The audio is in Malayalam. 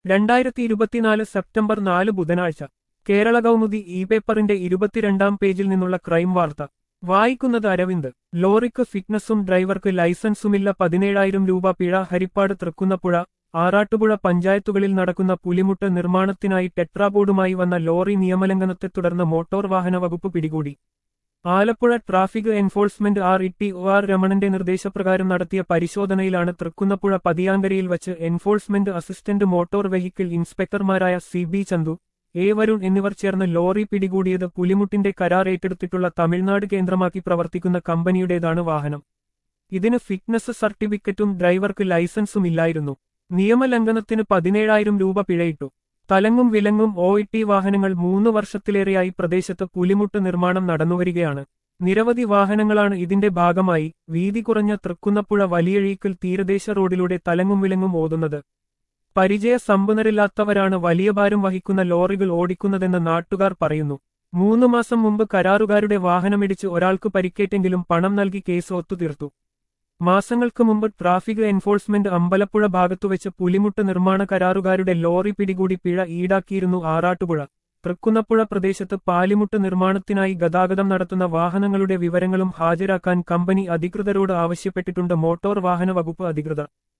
രണ്ടായിരത്തി ഇരുപത്തിനാല് സെപ്റ്റംബർ നാല് ബുധനാഴ്ച കേരള കൗമുദി ഇ പേപ്പറിന്റെ ഇരുപത്തിരണ്ടാം പേജിൽ നിന്നുള്ള ക്രൈം വാർത്ത വായിക്കുന്നത് അരവിന്ദ് ലോറിക്ക് ഫിറ്റ്നസും ഡ്രൈവർക്ക് ലൈസൻസുമില്ല പതിനേഴായിരം രൂപ പിഴ ഹരിപ്പാട് തൃക്കുന്നപ്പുഴ ആറാട്ടുപുഴ പഞ്ചായത്തുകളിൽ നടക്കുന്ന പുലിമുട്ട് നിർമ്മാണത്തിനായി ടെട്രാബോർഡുമായി വന്ന ലോറി നിയമലംഘനത്തെ തുടർന്ന് മോട്ടോർ വാഹന വകുപ്പ് പിടികൂടി Alappuzha traffic enforcement R E T O R രമണന്റെ നിർദ്ദേശപ്രകാരം നടത്തിയ പരിശോധനയിലാണ് തൃക്കുന്നപ്പുഴ പതിയാങ്കരയിൽ വച്ച് എൻഫോഴ്സ്മെന്റ് അസിസ്റ്റന്റ് മോട്ടോർ വെഹിക്കിൾ ഇൻസ്പെക്ടർമാരായ C B Chandu A Varun എന്നിവർ ചേർന്ന് ലോറി പിടികൂടിയത് പുലിമുട്ടിന്റെ കരാർ ഏറ്റെടുത്തിട്ടുള്ള തമിഴ്നാട് കേന്ദ്രമാക്കി പ്രവർത്തിക്കുന്ന കമ്പനിയുടേതാണ് വാഹനം ഇതിന് ഫിറ്റ്നസ് സർട്ടിഫിക്കറ്റും ഡ്രൈവർക്ക് ലൈസൻസും ഇല്ലായിരുന്നു നിയമലംഘനത്തിന് പതിനേഴായിരം രൂപ പിഴയിട്ടു തലങ്ങും വിലങ്ങും ഒ ടി വാഹനങ്ങൾ മൂന്ന് വർഷത്തിലേറെയായി പ്രദേശത്ത് പുലിമുട്ട് നിർമ്മാണം നടന്നുവരികയാണ് നിരവധി വാഹനങ്ങളാണ് ഇതിന്റെ ഭാഗമായി വീതി കുറഞ്ഞ തൃക്കുന്നപ്പുഴ വലിയഴീക്കൽ തീരദേശ റോഡിലൂടെ തലങ്ങും വിലങ്ങും ഓതുന്നത് പരിചയ സമ്പന്നരില്ലാത്തവരാണ് വലിയ ഭാരം വഹിക്കുന്ന ലോറികൾ ഓടിക്കുന്നതെന്ന് നാട്ടുകാർ പറയുന്നു മൂന്ന് മാസം മുമ്പ് കരാറുകാരുടെ വാഹനമിടിച്ച് ഒരാൾക്ക് പരിക്കേറ്റെങ്കിലും പണം നൽകി കേസ് ഒത്തുതീർത്തു മാസങ്ങൾക്ക് മുമ്പ് ട്രാഫിക് എൻഫോഴ്സ്മെന്റ് അമ്പലപ്പുഴ ഭാഗത്തുവെച്ച് പുലിമുട്ട് നിർമ്മാണ കരാറുകാരുടെ ലോറി പിടികൂടി പിഴ ഈടാക്കിയിരുന്നു ആറാട്ടുപുഴ തൃക്കുന്നപ്പുഴ പ്രദേശത്ത് പാലിമുട്ട് നിർമ്മാണത്തിനായി ഗതാഗതം നടത്തുന്ന വാഹനങ്ങളുടെ വിവരങ്ങളും ഹാജരാക്കാൻ കമ്പനി അധികൃതരോട് ആവശ്യപ്പെട്ടിട്ടുണ്ട് മോട്ടോർ വാഹന വകുപ്പ് അധികൃതർ